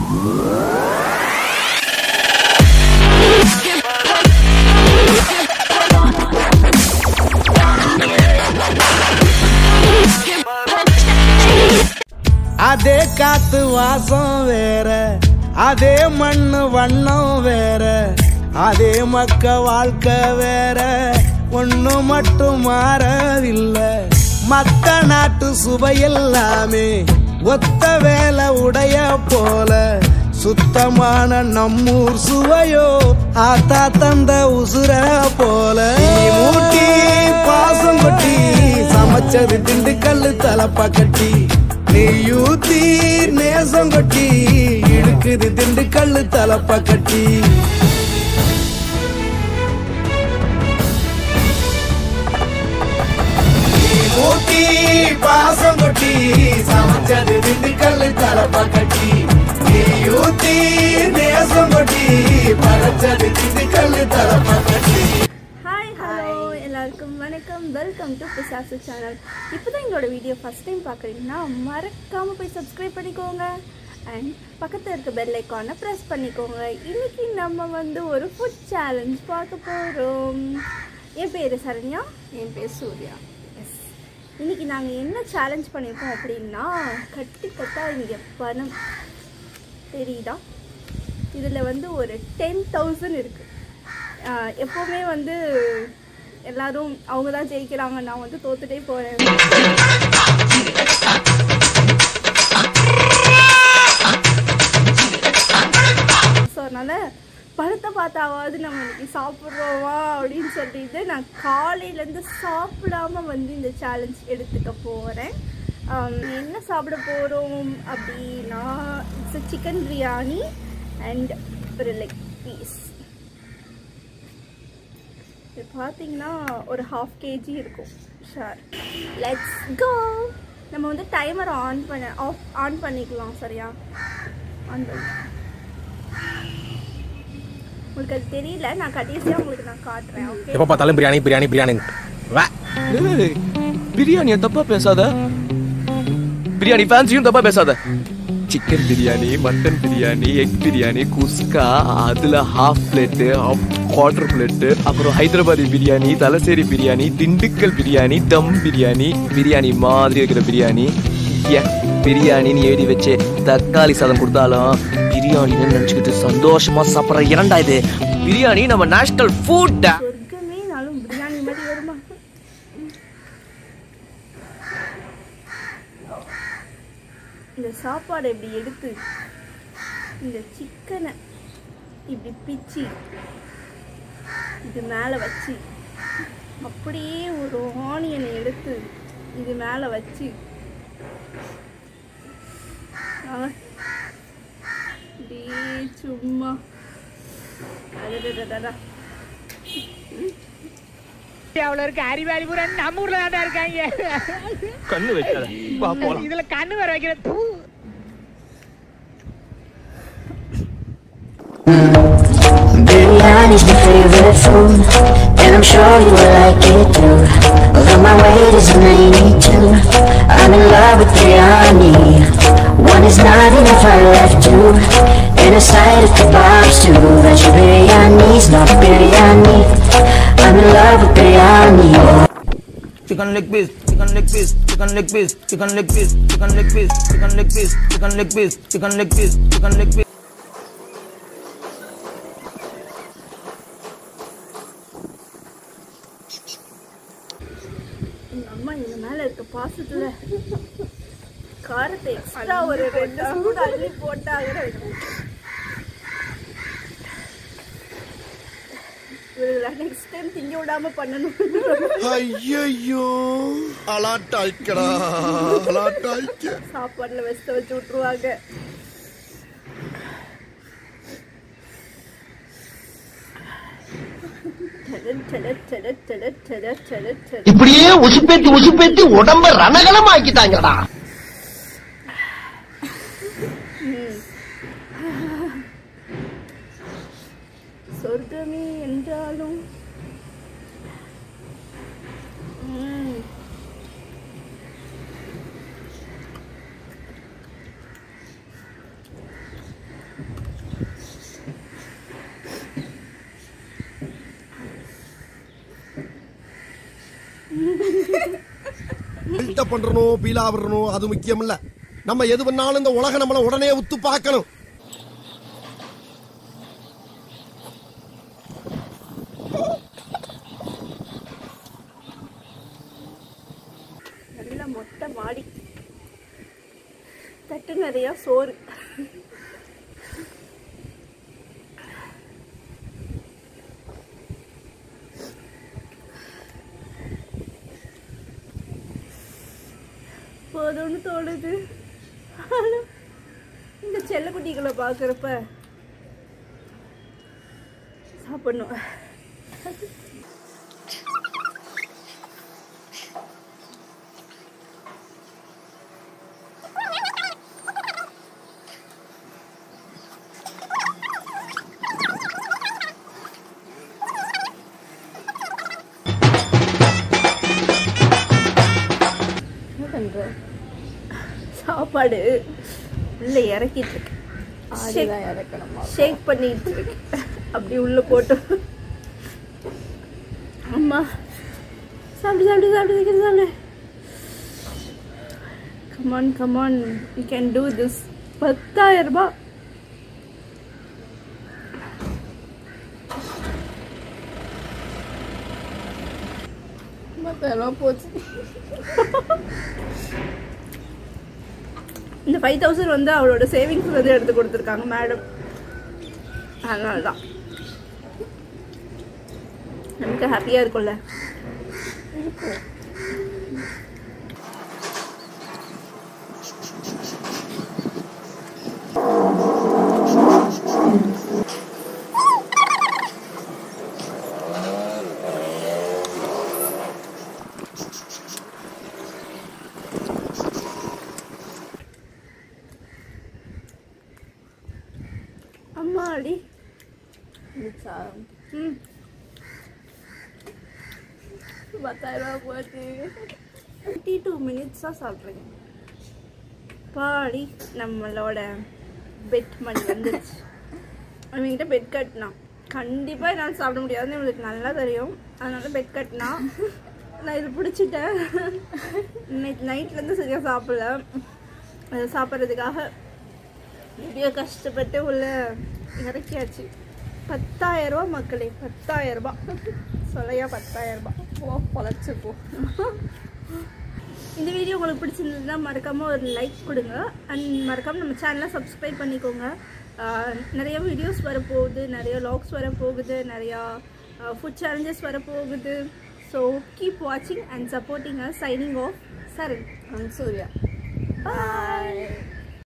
அதே காத்து வாசம் வேற அதே மண்ணு வண்ணம் வேற அதே மக்க வாழ்க்கை வேற ஒண்ணு மட்டும் மாறவில்லை மத்த நாட்டு சுவையெல்லாமே ஒத்த வேலை உடைய போல சுத்தமான நம்மூர் சுவையோ ஆத்தா தந்த உசுர போல நீ மூட்டி பாசம் கொட்டி சமைச்சது திண்டுக்கல்லு தலப்பா கட்டி நீ யூத்தி நேசம் கொட்டி இழுக்குது திண்டுக்கல்லு தலப்பா கட்டி நீ மூட்டி பாசம் கொட்டி சமைச்சது திண்டுக்கல்லு தலப்பா கட்டி நீ யூத்தி நேசம் கொட்டி படைச்சது திண்டுக்கல்லு தலப்பா கட்டி ஹாய் ஹலோ எல்லாருக்கும் வணக்கம் வெல்கம் டு பிசாசு சேனல் இப்போ தான் எங்களோட வீடியோ ஃபஸ்ட் டைம் பார்க்குறீங்கன்னா மறக்காமல் போய் சப்ஸ்கிரைப் பண்ணிக்கோங்க அண்ட் பக்கத்தில் இருக்க பெல் ஐக்கானை ப்ரெஸ் பண்ணிக்கோங்க இன்னைக்கு நம்ம வந்து ஒரு ஃபுட் சேலஞ்ச் பார்க்க போகிறோம் என் பேர் சரண்யா என் பேர் சூர்யா எஸ் இன்னைக்கு நாங்கள் என்ன சேலஞ்ச் பண்ணியிருக்கோம் அப்படின்னா கட்டி கட்டா இங்கே பணம் தெரியுதா இதில் வந்து ஒரு டென் தௌசண்ட் இருக்குது எப்போவுமே வந்து எல்லாரும் அவங்க தான் ஜெயிக்கிறாங்க நான் வந்து தோத்துட்டே போகிறேன் ஸோ அதனால் பழத்தை பார்த்தாவது நம்ம இன்னைக்கு சாப்பிட்றோமா அப்படின்னு சொல்லிட்டு நான் காலையிலேருந்து சாப்பிடாம வந்து இந்த சேலஞ்ச் எடுத்துக்க போகிறேன் என்ன சாப்பிட போகிறோம் அப்படின்னா இட்ஸ் சிக்கன் பிரியாணி அண்ட் ஒரு லெக் பீஸ் இது பார்த்தீங்கன்னா ஒரு ஹாஃப் கேஜி இருக்கும் ஷார் லெட்ஸ் கோ நம்ம வந்து டைமர் ஆன் பண்ண ஆஃப் ஆன் பண்ணிக்கலாம் சரியா ஆன் பண்ணி உங்களுக்கு அது தெரியல நான் கடைசியாக உங்களுக்கு நான் காட்டுறேன் ஓகே எப்ப பார்த்தாலும் பிரியாணி பிரியாணி பிரியாணி வா ஏய், பிரியாணிய தப்பா பேசாத பிரியாணி ஃபேன்ஸையும் தப்பா பேசாத chicken biryani mutton biryani egg biryani kuska அதுல ஹாஃப் பிளேட்டு குவார்டர் பிளேட்டு அப்புறம் ஹைதராபாதி பிரியாணி தலசேரி பிரியாணி திண்டுக்கல் பிரியாணி தம் பிரியாணி பிரியாணி மாதிரி இருக்கிற பிரியாணி ஏ பிரியாணின்னு ஏடி வச்சு தக்காளி சாதம் கொடுத்தாலும் பிரியாணின்னு நினச்சிக்கிட்டு சந்தோஷமா சாப்பிட்ற இரண்டா இது பிரியாணி நம்ம நேஷனல் ஃபுட் சொர்க்கமே நாளும் பிரியாணி மாதிரி வருமா இந்த சாப்பாடை இப்படி எடுத்து இந்த சிக்கனை இப்படி பிச்சு இது மேலே வச்சு அப்படியே ஒரு ஆனியனை எடுத்து இது மேலே வச்சு ஆ, அப்படியே சும்மா அடடடடடா அவ்வளவு இருக்கு அறிவாளி பூரா நம்ம ஊர்ல தான் இருக்காங்க கண்ணு வைக்காத வா போலாம் இதுல கண்ணு வர வைக்கிற தூ. Biryani's my favorite food And I'm sure you will like it too Although my weight is 92 I'm in love with biryani One is not enough, I left two And a side of kebabs too Veg biryani's not biryani I'm in love with biryani chicken leg piece, chicken leg piece, chicken leg piece, chicken leg piece, chicken leg piece, chicken leg piece, chicken leg piece, chicken leg piece, chicken leg piece. எங்க அம்மா எங்க மேல இருக்க பாசத்துல காரத்தை extra ஒரு ரெண்டு spoon அள்ளி போட்டாங்க நெக்ஸ்ட் டைம் திங்க விடாம பண்ணணும் ஐயோ அலாட்டாய்க்கடா அலாட்டாய்க்க சாப்பாடுல வெஸ்த வச்சு விட்டுருவாங்க டட, டட, டட, டட, டட, டட, டட. இப்படியே உசுப்பேத்தி உசுப்பேத்தி உடம்ப ரணகலம் ஆக்கிட்டாங்கடா சொர்க்கமே என்றாலும் ம். ஃபீல் பண்றணும் ஃபீல் ஆவறணும் அது முக்கியம் இல்ல நம்ம எது பண்ணாலும் இந்த உலகம் நம்மள உடனே உத்து பார்க்கணும் நல்ல மொட்டை மாடி தட்டு நிறைய சோறு போதும்னு தோணுது ஆனா, இந்த செல்லக்குட்டிகளை பார்க்குறப்ப சாப்பிடணும் என்ன பண்ற சாப்பாடு உள்ள இறக்கிட்டு இருக்கு ஆடிதான் இறக்கணுமா ஷேக் பண்ணிட்டு இருக்கு அப்படி உள்ள போட்டு அம்மா சாப்பிடு சாப்பிடு சாப்பிடு சீக்கிரம் சாப்பிடு come on come on you can do this பத்தாயிரம் ரூபாய் மத்தெல்லாம் போச்சு இந்த ஃபைவ் தௌசண்ட் வந்து அவளோட சேவிங்ஸ் வந்து எடுத்து கொடுத்துருக்காங்க மேடம் அதனால தான் நமக்கு ஹாப்பியாக இருக்கும்ல அம்மா அடி இருந்துச்சா? ம் பத்தாயிரம் ரூபாய் போச்சு டுவெண்ட்டி டூ மினிட்ஸ் தான் சாப்பிட்றீங்க பாடி நம்மளோட பெட் மணி வந்துருச்சு அவங்ககிட்ட பெட் கட்டினான் கண்டிப்பாக என்னால் சாப்பிட முடியாதுன்னு இவங்களுக்கு நல்லா தெரியும் அதனால பெட் கட்டினா நான் இது பிடிச்சிட்டேன் இன்னைக்கு நைட்லேருந்து சரியாக சாப்பிடல அது சாப்பிட்றதுக்காக எப்படியோ கஷ்டப்பட்டு உள்ள இறக்கியாச்சு பத்தாயிரரூபா மக்களே பத்தாயிரரூபா சொல்லையா பத்தாயிரரூபா போ பொழைச்சு போ இந்த வீடியோ உங்களுக்கு பிடிச்சிருந்ததுன்னா மறக்காமல் ஒரு லைக் கொடுங்க அண்ட் மறக்காமல் நம்ம சேனலை சப்ஸ்கிரைப் பண்ணிக்கோங்க ஆஹ் நிறைய வீடியோஸ் வரப்போகுது நிறைய லாக்ஸ் வரப்போகுது நிறையா ஃபுட் சேலஞ்சஸ் வரப்போகுது ஸோ கீப் வாட்சிங் and supporting us signing off Saran Surya bye